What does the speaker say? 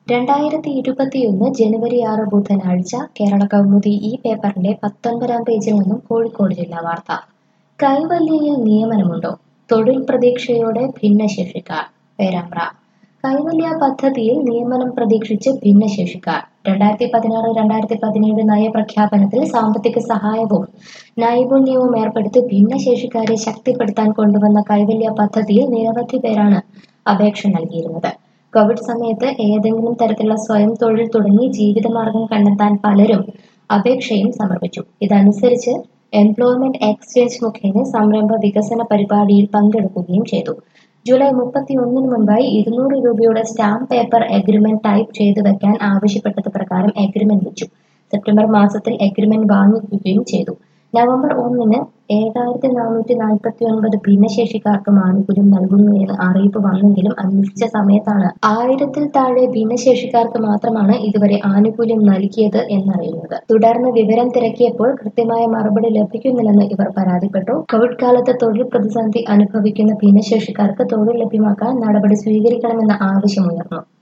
രണ്ടായിരത്തി ഇരുപത്തിയൊന്ന് ജനുവരി ആറ് ബുധനാഴ്ച കേരള കൗമുദി ഈ പേപ്പറിന്റെ പത്തൊൻപതാം പേജിൽ നിന്നും കോഴിക്കോട് ജില്ലാ വാർത്ത കൈവല്യയിൽ നിയമനമുണ്ടോ തൊഴിൽ പ്രതീക്ഷയോടെ ഭിന്നശേഷിക്കാർ പേരാമ്പ്ര കൈവല്യ പദ്ധതിയിൽ നിയമനം പ്രതീക്ഷിച്ച് ഭിന്നശേഷിക്കാർ രണ്ടായിരത്തി പതിനാറ് രണ്ടായിരത്തി പതിനേഴ് നയപ്രഖ്യാപനത്തിൽ സാമ്പത്തിക സഹായവും നൈപുണ്യവും ഏർപ്പെടുത്തി ഭിന്നശേഷിക്കാരെ ശക്തിപ്പെടുത്താൻ കൊണ്ടുവന്ന കൈവല്യ പദ്ധതിയിൽ നിരവധി പേരാണ് അപേക്ഷ നൽകിയിരുന്നത് കോവിഡ് സമയത്ത് ഏതെങ്കിലും തരത്തിലുള്ള സ്വയം തൊഴിൽ തുടങ്ങി ജീവിതമാർഗം കണ്ടെത്താൻ പലരും അപേക്ഷയും സമർപ്പിച്ചു ഇതനുസരിച്ച് എംപ്ലോയ്മെന്റ് എക്സ്ചേഞ്ച് മുഖേന സംരംഭ വികസന പരിപാടിയിൽ പങ്കെടുക്കുകയും ചെയ്തു ജൂലൈ മുപ്പത്തി ഒന്നിന് മുൻപായി ഇരുന്നൂറ് രൂപയുടെ സ്റ്റാമ്പ് പേപ്പർ എഗ്രിമെന്റ് ടൈപ്പ് ചെയ്തു വെക്കാൻ ആവശ്യപ്പെട്ടത് പ്രകാരം എഗ്രിമെന്റ് വെച്ചു സെപ്റ്റംബർ മാസത്തിൽ എഗ്രിമെന്റ് വാങ്ങിക്കുകയും ചെയ്തു നവംബർ ഒന്നിന് ഏഴായിരത്തി നാനൂറ്റി നാൽപ്പത്തി ഒൻപത് ഭിന്നശേഷിക്കാർക്കും ആനുകൂല്യം നൽകുന്നു എന്ന് അറിയിപ്പ് വന്നെങ്കിലും അന്വേഷിച്ച സമയത്താണ് ആയിരത്തിൽ താഴെ ഭിന്നശേഷിക്കാർക്ക് മാത്രമാണ് ഇതുവരെ ആനുകൂല്യം നൽകിയത് എന്നറിയുന്നത് തുടർന്ന് വിവരം തിരക്കിയപ്പോൾ കൃത്യമായ മറുപടി ലഭിക്കുന്നില്ലെന്ന് ഇവർ പരാതിപ്പെട്ടു കോവിഡ് കാലത്ത് തൊഴിൽ പ്രതിസന്ധി അനുഭവിക്കുന്ന ഭിന്നശേഷിക്കാർക്ക് തൊഴിൽ ലഭ്യമാക്കാൻ നടപടി സ്വീകരിക്കണമെന്ന ആവശ്യമുയർന്നു